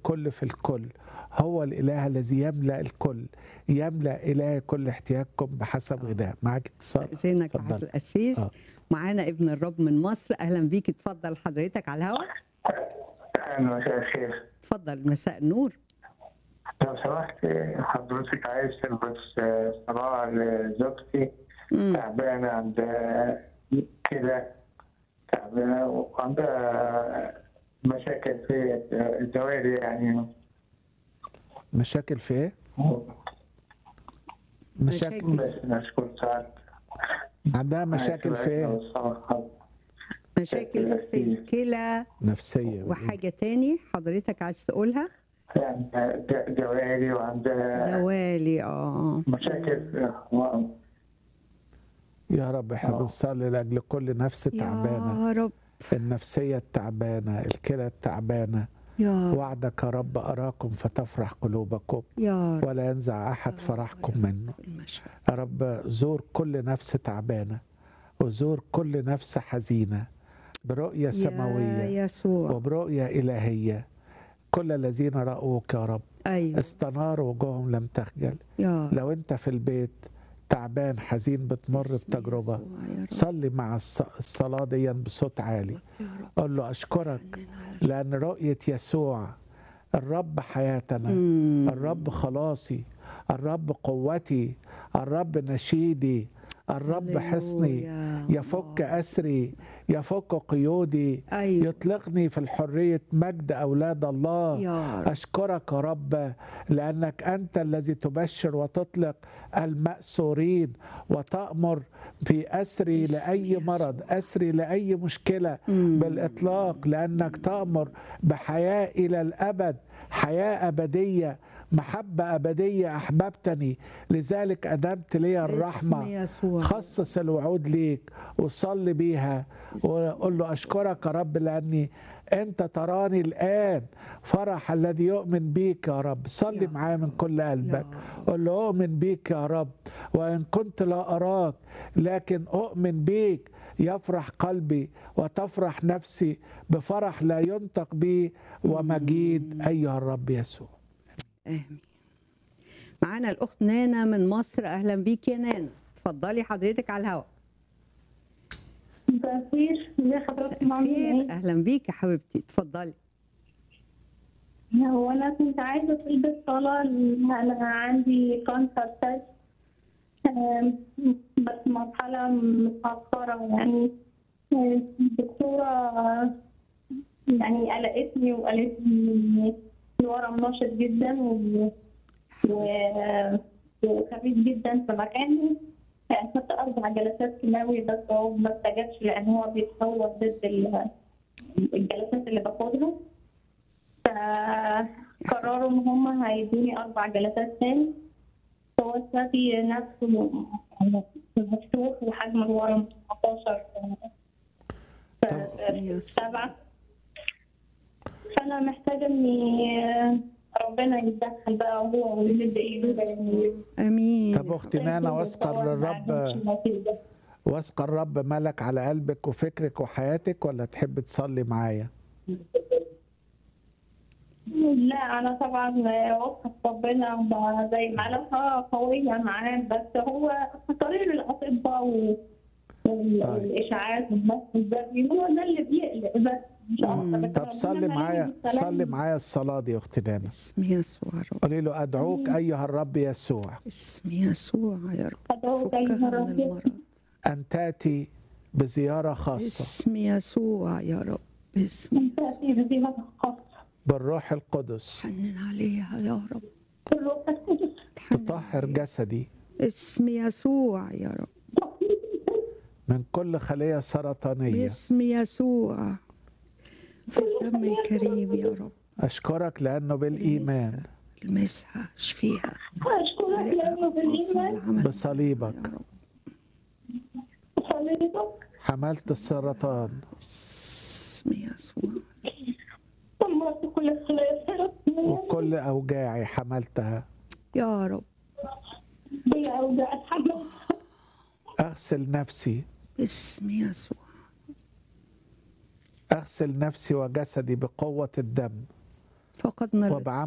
الكل في الكل هو الإله الذي يملأ الكل يملأ إله كل احتياجكم بحسب غذاء معاك اتصال زينك اتفضل. لحد القسيس آه. معانا ابن الرب من مصر اهلا بيك اتفضل حضرتك على الهواء أهلا مساء الخير اتفضل مساء النور لو سمحت حضرتك عايز تلبس صلاة لزوجتي مم. تعبانة عندها كده تعبانة وعندها مشاكل في الدوالي يعني مشاكل في إيه؟ مشاكل مشاكل. بس نشكر ساعات عندها مشاكل في إيه؟ مشاكل في الكلى نفسية وحاجه تاني حضرتك عايز تقولها يعني د- دوالي وعندها دوالي اه مشاكل يا رب احنا آه. بنصلي لأجل كل نفس تعبانة يا رب النفسية التعبانة الكلى التعبانة يا رب وعدك يا رب أراكم فتفرح قلوبكم يا رب ولا ينزع أحد فرحكم منه المشهد يا رب زور كل نفس تعبانة وزور كل نفس حزينة برؤية يا سماوية يسوع وبرؤية إلهية كل الذين رأوك يا رب ايوه استنار وجوههم لم تخجل يا رب لو أنت في البيت تعبان حزين بتمر باسم بتجربة يسوع يا رب. صلي مع الص- الصلاة دي بصوت عالي يا رب قول له أشكرك حنن على لأن رؤية يسوع الرب حياتنا مم. الرب خلاصي الرب قوتي الرب نشيدي الرب حصني هللويا. يفك أسري يفك قيودي ايوه يطلقني في الحرية مجد أولاد الله يا رب أشكرك يا رب لأنك أنت الذي تبشر وتطلق المأسورين وتأمر في أسري باسم لأي يسوع. مرض أسري لأي مشكلة مم. بالإطلاق لأنك تأمر بحياة إلى الأبد حياة أبدية محبة أبدية أحببتني لذلك أدمت لي باسم الرحمة يسوع خصص الوعود ليك وصلي بيها وقول له أشكرك يا رب لأني أنت تراني الآن فرح الذي يؤمن بيك يا رب صلي يا معايا من كل قلبك رب. قل له أؤمن بيك يا رب وإن كنت لا أراك لكن أؤمن بيك يفرح قلبي وتفرح نفسي بفرح لا ينطق به ومجيد أيها الرب يسوع امين معانا الاخت نانا من مصر اهلا بيك يا نانا اتفضلي حضرتك على الهواء مساء الخير ازي حضرتك مساء عاملين الخير ايه؟ اهلا بيك يا حبيبتي اتفضلي هو انا كنت عايزه تلبس صلاة لأن انا عندي كانسر تاج بس مرحلة متأخرة يعني آم، الدكتورة يعني قلقتني وقالت لي الورم نشط جدا و- و- وخفيف جدا في مكانه يعني كنت أربع جلسات كيماوي بس هو ما استجابش لأن هو بيتطور ضد ال- الجلسات اللي باخدها فقرروا إن هم هيدوني أربع جلسات تاني هو الثدي نفسه مفتوح وحجم الورم 19 طب- سبعة فأنا محتاجة إن ربنا يتدخل بقى وهو ويمد إيده لأن امين طب أختي نانا واثقة إن الرب واثقة الرب ملك على قلبك وفكرك وحياتك ولا تحب تصلي معايا؟ لا انا طبعا واثقه في ربنا وب- زي ما علاقه قويه معاه بس هو طريق الاطباء و- وال- طيب. والاشاعات والناس الذري هو ده اللي بيقلق بس مش اكتر بس طب ربنا صلي مليء معايا بالسلام. صلي معايا الصلاة دي يا أختي نانا باسم يسوع يا رب قولي له أدعوك أيها الرب يسوع باسم يسوع يا رب أدعوك أيها فكها من الرب المرض أن تأتي بزيارة خاصة باسم يسوع يا رب باسم أن تأتي بزيارة خاصة بالروح القدس حنن عليها يا رب بالروح القدس حنن تطهر عليها. جسدي باسم يسوع يا رب من كل خلية سرطانية باسم يسوع في الدم الكريم يا رب أشكرك لأنه بالإيمان المسها اشفيها أشكرك لأنه بالإيمان بصليبك يا رب صليتك حملت السرطان باسم يسوع دمرت كل الخلايا السرطانية وكل أوجاعي حملتها يا رب بالأوجاع الحمل أغسل نفسي باسم يسوع أغسل نفسي وجسدي بقوة الدم فقدنا الرزق وبعمل